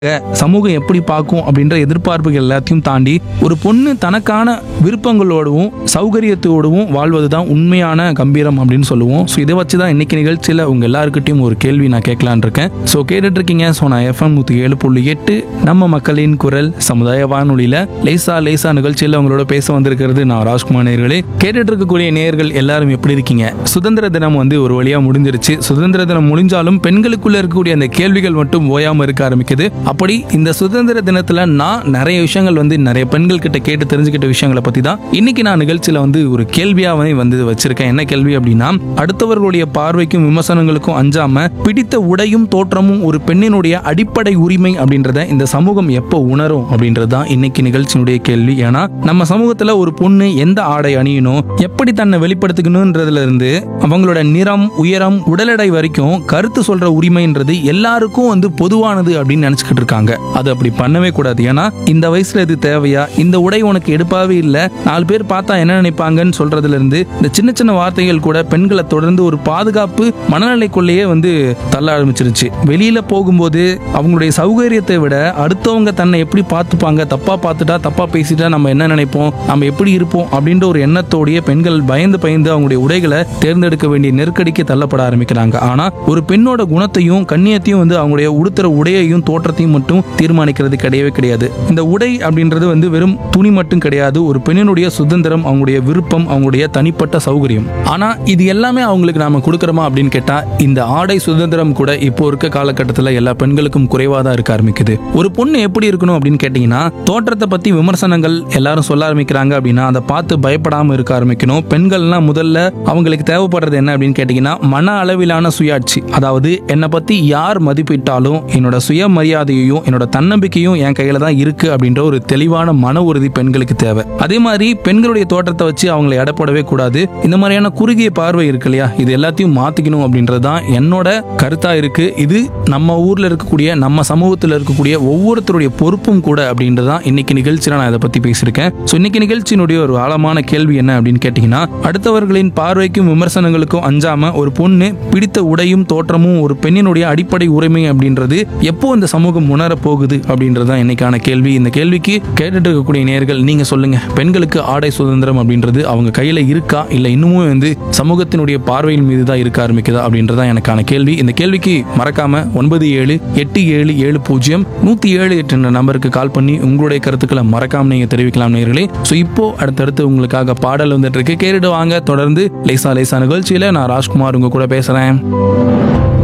சமூகம் எப்படி பார்க்கும் அப்படின்ற எதிர்பார்ப்புகள் எல்லாத்தையும் தாண்டி ஒரு பொண்ணு தனக்கான விருப்பங்களோடவும் சௌகரியத்தோடவும் வாழ்வது தான் உண்மையான கம்பீரம் அப்படின்னு சொல்லுவோம் ஸோ இதை வச்சு தான் இன்னைக்கு நிகழ்ச்சியில் உங்க எல்லாருக்கிட்டையும் ஒரு கேள்வி நான் கேட்கலான் இருக்கேன் ஸோ கேட்டுட்டு இருக்கீங்க ஸோ நான் எஃப்எம் நூற்றி ஏழு புள்ளி எட்டு நம்ம மக்களின் குரல் சமுதாய வானொலியில் லேசா லேசா நிகழ்ச்சியில் உங்களோட பேச வந்திருக்கிறது நான் ராஜ்குமார் நேர்களே கேட்டுட்டு இருக்கக்கூடிய நேயர்கள் எல்லாரும் எப்படி இருக்கீங்க சுதந்திர தினம் வந்து ஒரு வழியா முடிஞ்சிருச்சு சுதந்திர தினம் முடிஞ்சாலும் பெண்களுக்குள்ள இருக்கக்கூடிய அந்த கேள்விகள் மட்டும் ஓயாம இருக்க ஆரம்பிக்குது அப்படி இந்த சுதந்திர தினத்துல நான் நிறைய விஷயங்கள் வந்து நிறைய பெண்கள் கிட்ட கேட்டு தெரிஞ்சுக்கிட்ட விஷயங்களை பத்தி தான் இன்னைக்கு நான் நிகழ்ச்சியில வந்து ஒரு கேள்வியாவே வந்து வச்சிருக்கேன் என்ன கேள்வி அப்படின்னா அடுத்தவர்களுடைய பார்வைக்கும் விமர்சனங்களுக்கும் அஞ்சாம பிடித்த உடையும் தோற்றமும் ஒரு பெண்ணினுடைய அடிப்படை உரிமை அப்படின்றத இந்த சமூகம் எப்போ உணரும் அப்படின்றது தான் இன்னைக்கு நிகழ்ச்சியினுடைய கேள்வி ஏன்னா நம்ம சமூகத்துல ஒரு பொண்ணு எந்த ஆடை அணியணும் எப்படி தன்னை வெளிப்படுத்திக்கணும்ன்றதுல இருந்து அவங்களோட நிறம் உயரம் உடல் எடை வரைக்கும் கருத்து சொல்ற உரிமைன்றது எல்லாருக்கும் வந்து பொதுவானது அப்படின்னு நினைச்சுக்கிட்டு இருக்காங்க அது அப்படி பண்ணவே கூடாது ஏன்னா இந்த வயசுல இது தேவையா இந்த உடை உனக்கு எடுப்பாவே இல்ல நாலு பேர் பார்த்தா என்ன நினைப்பாங்கன்னு சொல்றதுல இருந்து இந்த சின்ன சின்ன வார்த்தைகள் கூட பெண்களை தொடர்ந்து ஒரு பாதுகாப்பு மனநிலைக்குள்ளேயே வந்து தள்ள ஆரம்பிச்சிருச்சு வெளியில போகும்போது அவங்களுடைய சௌகரியத்தை விட அடுத்தவங்க தன்னை எப்படி பார்த்துப்பாங்க தப்பா பார்த்துட்டா தப்பா பேசிட்டா நம்ம என்ன நினைப்போம் நம்ம எப்படி இருப்போம் அப்படின்ற ஒரு எண்ணத்தோடய பெண்கள் பயந்து பயந்து அவங்களுடைய உடைகளை தேர்ந்தெடுக்க வேண்டிய நெருக்கடிக்கு தள்ளப்பட ஆரம்பிக்கிறாங்க ஆனா ஒரு பெண்ணோட குணத்தையும் கண்ணியத்தையும் வந்து அவங்களுடைய உடுத்துற உடையையும் தோற்றத்தையும் மட்டும் தீர்மானிக்கிறது கிடையவே கிடையாது இந்த உடை அப்படின்றது வந்து வெறும் துணி மட்டும் கிடையாது ஒரு பெண்ணினுடைய சுதந்திரம் அவங்களுடைய விருப்பம் அவங்களுடைய தனிப்பட்ட சௌகரியம் ஆனா இது எல்லாமே அவங்களுக்கு நாம கொடுக்கறோமா அப்படின்னு கேட்டா இந்த ஆடை சுதந்திரம் கூட இப்போ இருக்க காலகட்டத்தில் எல்லா பெண்களுக்கும் குறைவா தான் இருக்க ஆரம்பிக்குது ஒரு பொண்ணு எப்படி இருக்கணும் அப்படின்னு கேட்டீங்கன்னா தோற்றத்தை பத்தி விமர்சனங்கள் எல்லாரும் சொல்ல ஆரம்பிக்கிறாங்க அப்படின்னா அதை பார்த்து பயப்படாம இருக்க ஆரம்பிக்கணும் பெண்கள்லாம் முதல்ல அவங்களுக்கு தேவைப்படுறது என்ன அப்படின்னு கேட்டீங்கன்னா மன அளவிலான சுயாட்சி அதாவது என்னை பத்தி யார் மதிப்பிட்டாலும் என்னோட சுயமரியாதையையும் என்னோட தன்னம்பிக்கையும் என் கையில தான் இருக்கு அப்படின்ற ஒரு தெளிவான மன உறுதி பெண்களுக்கு தேவை அதே மாதிரி பெண்களுடைய தோற்றத்தை வச்சு அவங்களை எடை போடவே கூடாது இந்த மாதிரியான குறுகிய பார்வை இருக்கு இல்லையா இது எல்லாத்தையும் மாத்திக்கணும் அப்படின்றது தான் என்னோட கருத்தா இருக்கு இது நம்ம ஊர்ல இருக்கக்கூடிய நம்ம சமூகத்தில் இருக்கக்கூடிய ஒவ்வொருத்தருடைய பொறுப்பும் கூட அப்படின்றது தான் இன்னைக்கு நிகழ்ச்சியில நான் இதை பத்தி பேசியிருக்கேன் ஸோ இன்னைக்கு நிகழ்ச்சியினுடைய ஒரு ஆழமான கேள்வி என்ன அப்படின்னு கேட்டீங்கன்னா அடுத்தவர்களின் பார்வைக்கும் விமர்சனங்களுக்கும் அஞ்சாம ஒரு பொண்ணு பிடித்த உடையும் தோற்றமும் ஒரு பெண்ணினுடைய அடிப்படை உரிமை அப்படின்றது எப்போ இந்த சமூகம் உணர போகுது அப்படின்றது தான் இன்னைக்கான கேள்வி இந்த கேள்விக்கு கேட்டுட்டு இருக்கக்கூடிய நேர்கள் நீங்க சொல்லுங்க பெண்களுக்கு ஆடை சுதந்திரம் அப்படின்றது அவங்க கையில இருக்கா இல்ல இன்னமும் வந்து சமூகத்தினுடைய பார்வையின் மீது தான் இருக்க ஆரம்பிக்குதா அப்படின்றதான் எனக்கான கேள்வி இந்த கேள்விக்கு மறக்காம ஒன்பது ஏழு எட்டு ஏழு ஏழு பூஜ்ஜியம் நூத்தி ஏழு எட்டு என்ற நம்பருக்கு கால் பண்ணி உங்களுடைய கருத்துக்களை மறக்காம நீங்க தெரிவிக்கலாம் நேர்களே ஸோ இப்போ அடுத்தடுத்து உங்களுக்காக பாடல் வந்துட்டு இருக்கு கேட்டுட்டு வாங்க தொடர்ந்து லேசா லேசா நிகழ்ச்சியில நான் ராஜ்குமார் உங்க கூட பேசுறேன்